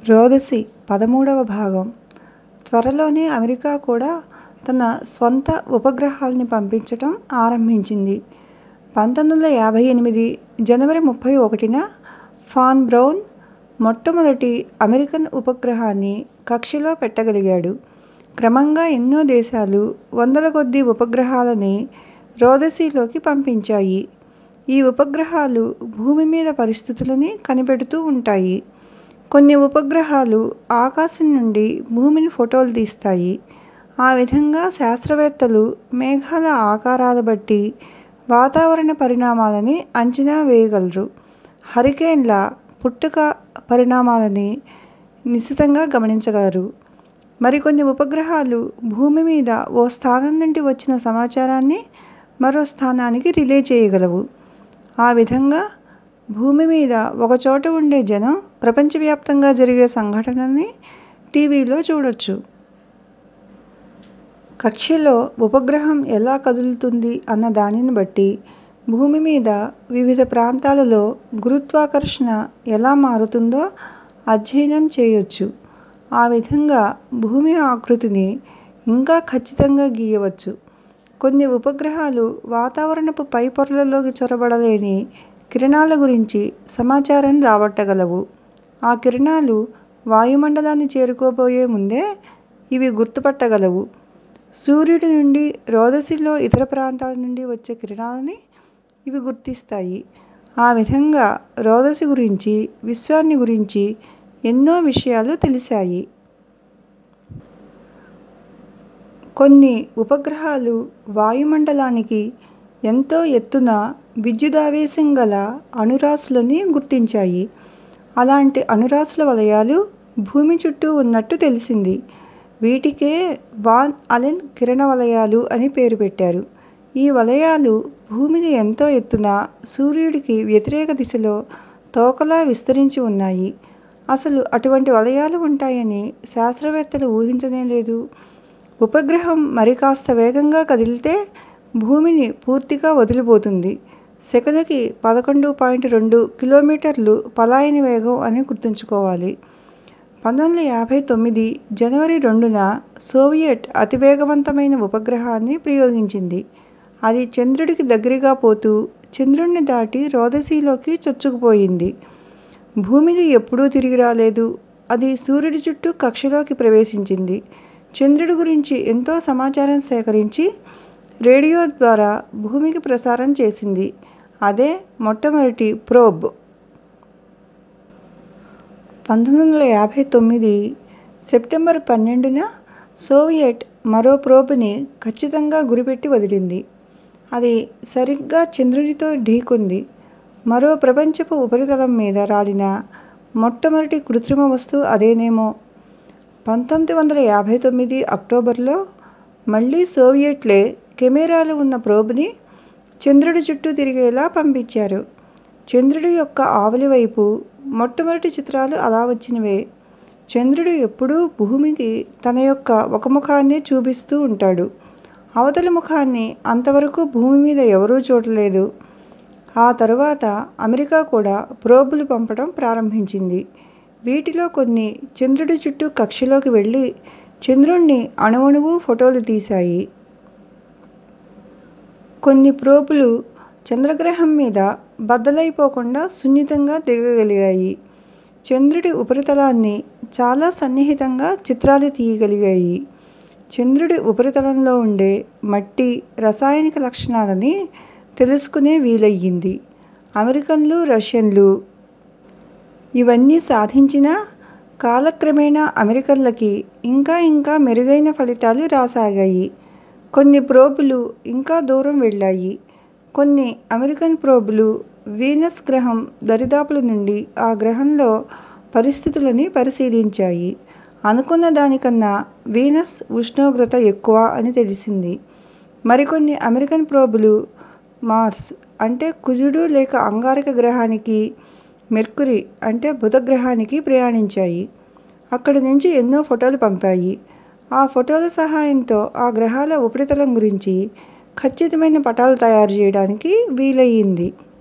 రోదసి పదమూడవ భాగం త్వరలోనే అమెరికా కూడా తన స్వంత ఉపగ్రహాల్ని పంపించటం ఆరంభించింది. పంతొమ్మిది వందల యాభై ఎనిమిది జనవరి ముప్పై ఒకటిన ఫాన్ బ్రౌన్ మొట్టమొదటి అమెరికన్ ఉపగ్రహాన్ని కక్షలో పెట్టగలిగాడు. క్రమంగా ఎన్నో దేశాలు వందల కొద్దీ ఉపగ్రహాలని రోదసీలోకి పంపించాయి. ఈ ఉపగ్రహాలు భూమి మీద పరిస్థితులని కనిపెడుతూ ఉంటాయి. కొన్ని ఉపగ్రహాలు ఆకాశం నుండి భూమిని ఫోటోలు తీస్తాయి. ఆ విధంగా శాస్త్రవేత్తలు మేఘాల ఆకారాల బట్టి వాతావరణ పరిణామాలని అంచనా వేయగలరు. హరికేన్ల పుట్టుక పరిణామాలని నిశితంగా గమనించగలరు. మరికొన్ని ఉపగ్రహాలు భూమి మీద ఓ స్థానం నుండి వచ్చిన సమాచారాన్ని మరో స్థానానికి రిలే చేయగలవు. ఆ విధంగా భూమి మీద ఒకచోట ఉండే జనం ప్రపంచవ్యాప్తంగా జరిగే సంఘటనల్ని టీవీలో చూడొచ్చు. కక్ష్యలో ఉపగ్రహం ఎలా కదులుతుంది అన్న దానిని బట్టి భూమి మీద వివిధ ప్రాంతాలలో గురుత్వాకర్షణ ఎలా మారుతుందో అధ్యయనం చేయొచ్చు. ఆ విధంగా భూమి ఆకృతిని ఇంకా ఖచ్చితంగా గీయవచ్చు. కొన్ని ఉపగ్రహాలు వాతావరణపు పై పొరలలోకి చొరబడలేని కిరణాల గురించి సమాచారం రాబట్టగలవు. ఆ కిరణాలు వాయుమండలాన్ని చేరుకోబోయే ముందే ఇవి గుర్తుపట్టగలవు. సూర్యుడి నుండి రోదసిలో ఇతర ప్రాంతాల నుండి వచ్చే కిరణాలని ఇవి గుర్తిస్తాయి. ఆ విధంగా రోదసి గురించి, విశ్వాన్ని గురించి ఎన్నో విషయాలు తెలిశాయి. కొన్ని ఉపగ్రహాలు వాయుమండలానికి ఎంతో ఎత్తున విద్యుదావేశం గల అణురాశులని గుర్తించాయి. అలాంటి అణురాశుల వలయాలు భూమి చుట్టూ ఉన్నట్టు తెలిసింది. వీటికే వాన్ అలెన్ కిరణ వలయాలు అని పేరు పెట్టారు. ఈ వలయాలు భూమికి ఎంతో ఎత్తున సూర్యుడికి వ్యతిరేక దిశలో తోకలా విస్తరించి ఉన్నాయి. అసలు అటువంటి వలయాలు ఉంటాయని శాస్త్రవేత్తలు ఊహించనే లేదు. ఉపగ్రహం మరికాస్త వేగంగా కదిలితే భూమిని పూర్తిగా వదిలిపోతుంది. సెకనుకి పదకొండు పాయింట్ రెండు కిలోమీటర్లు పలాయన వేగం అని గుర్తుంచుకోవాలి. పంతొమ్మిది వందల యాభై తొమ్మిది జనవరి రెండున సోవియట్ అతివేగవంతమైన ఉపగ్రహాన్ని ప్రయోగించింది. అది చంద్రుడికి దగ్గరగా పోతూ చంద్రుడ్ని దాటి రోదసీలోకి చొచ్చుకుపోయింది. భూమికి ఎప్పుడూ తిరిగి రాలేదు. అది సూర్యుడి చుట్టూ కక్షలోకి ప్రవేశించింది. చంద్రుడి గురించి ఎంతో సమాచారం సేకరించి రేడియో ద్వారా భూమికి ప్రసారం చేసింది. అదే మొట్టమొదటి ప్రోబ్. పంతొమ్మిది వందల యాభై తొమ్మిది సెప్టెంబరు పన్నెండున సోవియట్ మరో ప్రోబ్ ని ఖచ్చితంగా గురిపెట్టి వదిలింది. అది సరిగ్గా చంద్రునితో ఢీకొంది. మరో ప్రపంచపు ఉపరితలం మీద రాలిన మొట్టమొదటి కృత్రిమ వస్తువు అదేనేమో! పంతొమ్మిది వందల యాభై తొమ్మిది అక్టోబరులో మళ్ళీ సోవియట్లే కెమెరాలు ఉన్న ప్రోబ్ ని చంద్రుడి చుట్టూ తిరిగేలా పంపించారు. చంద్రుడి యొక్క ఆవలి వైపు మొట్టమొదటి చిత్రాలు అలా వచ్చినవే. చంద్రుడు ఎప్పుడూ భూమికి తన యొక్క ఒక ముఖాన్నే చూపిస్తూ ఉంటాడు. అవతలి ముఖాన్ని అంతవరకూ భూమి మీద ఎవరూ చూడలేదు. ఆ తరువాత అమెరికా కూడా ప్రోబ్ లు పంపటం ప్రారంభించింది. వీటిలో కొన్ని చంద్రుడి చుట్టూ కక్షలోకి వెళ్ళి చంద్రుడ్ని అణువణువూ ఫోటోలు తీశాయి. కొన్ని ప్రోబ్ లు చంద్రగ్రహం మీద బద్దలైపోకుండా సున్నితంగా దిగగలిగాయి. చంద్రుడి ఉపరితలాన్ని చాలా సన్నిహితంగా చిత్రాలు తీయగలిగాయి. చంద్రుడి ఉపరితలంలో ఉండే మట్టి, రసాయనిక లక్షణాలని తెలుసుకునే వీలయ్యింది. అమెరికన్లు, రష్యన్లు ఇవన్నీ సాధించినా కాలక్రమేణా అమెరికన్లకి ఇంకా ఇంకా మెరుగైన ఫలితాలు రాసాగాయి. కొన్ని ప్రోబ్ లు ఇంకా దూరం వెళ్ళాయి. కొన్ని అమెరికన్ ప్రోబ్ లు వీనస్ గ్రహం దరిదాపుల నుండి ఆ గ్రహంలో పరిస్థితులని పరిశీలించాయి. అనుకున్న దానికన్నా వీనస్ ఉష్ణోగ్రత ఎక్కువ అని తెలిసింది. మరికొన్ని అమెరికన్ ప్రోబ్ లు మార్స్ అంటే కుజుడు లేక అంగారక గ్రహానికీ, మెర్క్యూరీ అంటే బుధ గ్రహానికీ ప్రయాణించాయి. అక్కడి నుంచి ఎన్నో ఫోటోలు పంపాయి. ఆ ఫోటోల సహాయంతో ఆ గ్రహాల ఉపరితలం గురించి ఖచ్చితమైన పటాలు తయారు చేయడానికి వీలయ్యింది.